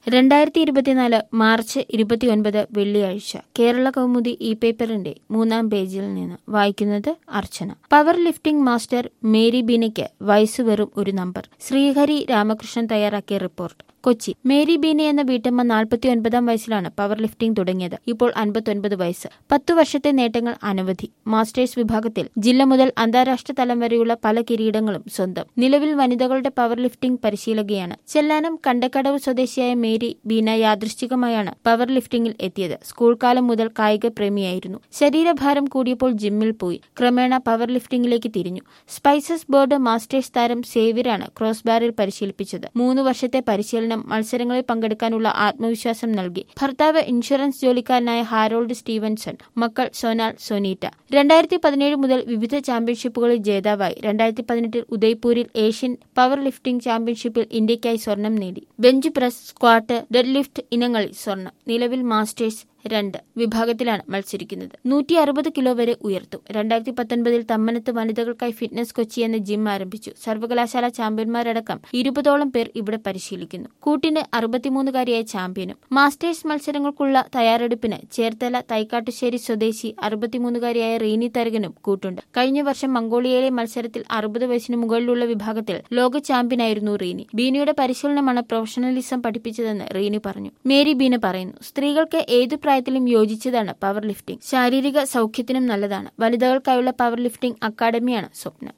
രണ്ടായിരത്തി ഇരുപത്തിനാല് മാർച്ച് ഇരുപത്തിയൊൻപത് വെള്ളിയാഴ്ച കേരള കൗമുദി ഇ പേപ്പറിന്റെ മൂന്നാം പേജിൽ നിന്ന് വായിക്കുന്നത് Archana power lifting master Mary ബീനയ്ക്ക് വയസ്സ് വെറും ഒരു നമ്പർ ശ്രീഹരി രാമകൃഷ്ണൻ തയ്യാറാക്കിയ റിപ്പോർട്ട് കൊച്ചി മേരി ബീന എന്ന വീട്ടമ്മ നാൽപ്പത്തി ഒൻപതാം വയസ്സിലാണ് പവർ ലിഫ്റ്റിംഗ് തുടങ്ങിയത് ഇപ്പോൾ അൻപത്തൊൻപത് വയസ്സ് പത്തു വർഷത്തെ നേട്ടങ്ങൾ അനവധി മാസ്റ്റേഴ്സ് വിഭാഗത്തിൽ ജില്ല മുതൽ അന്താരാഷ്ട്ര തലം വരെയുള്ള പല കിരീടങ്ങളും സ്വന്തം നിലവിൽ വനിതകളുടെ പവർ ലിഫ്റ്റിംഗ് പരിശീലകയാണ് ചെല്ലാനം കണ്ടക്കടവ് സ്വദേശിയായ മേരി ബീന യാദൃശ്ചികമായാണ് പവർ ലിഫ്റ്റിംഗിൽ എത്തിയത് സ്കൂൾ കാലം മുതൽ കായിക പ്രേമിയായിരുന്നു ശരീരഭാരം കൂടിയപ്പോൾ ജിമ്മിൽ പോയി ക്രമേണ പവർ ലിഫ്റ്റിംഗിലേക്ക് തിരിഞ്ഞു സ്പൈസസ് ബോർഡ് മാസ്റ്റേഴ്സ് താരം സേവ്യറാണ് ക്രോസ് ബാറിൽ പരിശീലിപ്പിച്ചത് മൂന്ന് വർഷത്തെ പരിശീലനം മത്സരങ്ങളിൽ പങ്കെടുക്കാനുള്ള ആത്മവിശ്വാസം നൽകി ഭർത്താവ് ഇൻഷുറൻസ് ജോലിക്കാരനായ ഹാരോൾഡ് സ്റ്റീവൻസൺ മക്കൾ സൊനാൽ സൊനീറ്റ രണ്ടായിരത്തി പതിനേഴ് മുതൽ വിവിധ ചാമ്പ്യൻഷിപ്പുകളിൽ ജേതാവായി രണ്ടായിരത്തി പതിനെട്ടിൽ ഉദയ്പൂരിൽ ഏഷ്യൻ പവർ ലിഫ്റ്റിംഗ് ചാമ്പ്യൻഷിപ്പിൽ ഇന്ത്യയ്ക്കായി സ്വർണം നേടി bench press squat dead lift ഇനങ്ങളിൽ സ്വർണം നിലവിൽ മാസ്റ്റേഴ്സ് രണ്ട് വിഭാഗത്തിലാണ് മത്സരിക്കുന്നത് നൂറ്റി അറുപത് കിലോ വരെ ഉയർത്തും രണ്ടായിരത്തി പത്തൊൻപതിൽ തമ്മനത്ത് വനിതകൾക്കായി ഫിറ്റ്നസ് കൊച്ചി എന്ന ജിം ആരംഭിച്ചു സർവകലാശാല ചാമ്പ്യന്മാരടക്കം ഇരുപതോളം പേർ ഇവിടെ പരിശീലിക്കുന്നു കൂട്ടിന് അറുപത്തിമൂന്നുകാരിയായ ചാമ്പ്യനും മാസ്റ്റേഴ്സ് മത്സരങ്ങൾക്കുള്ള തയ്യാറെടുപ്പിന് ചേർത്തല തൈക്കാട്ടുശ്ശേരി സ്വദേശി അറുപത്തിമൂന്നുകാരിയായ റീനി തരകനും കൂട്ടുണ്ട് കഴിഞ്ഞ വർഷം മംഗോളിയയിലെ മത്സരത്തിൽ അറുപത് വയസ്സിന് മുകളിലുള്ള വിഭാഗത്തിൽ ലോക ചാമ്പ്യനായിരുന്നു റീനി ബീനയുടെ പരിശീലനമാണ് പ്രൊഫഷണലിസം പഠിപ്പിച്ചതെന്ന് റീനി പറഞ്ഞു മേരി ബീന പറയുന്നു സ്ത്രീകൾക്ക് ഏതു പ്രായത്തിലും യോജിച്ചതാണ് പവർ ലിഫ്റ്റിംഗ് ശാരീരിക സൗഖ്യത്തിനും നല്ലതാണ് വനിതകൾക്കായുള്ള പവർ ലിഫ്റ്റിംഗ് അക്കാദമിയാണ് സ്വപ്നം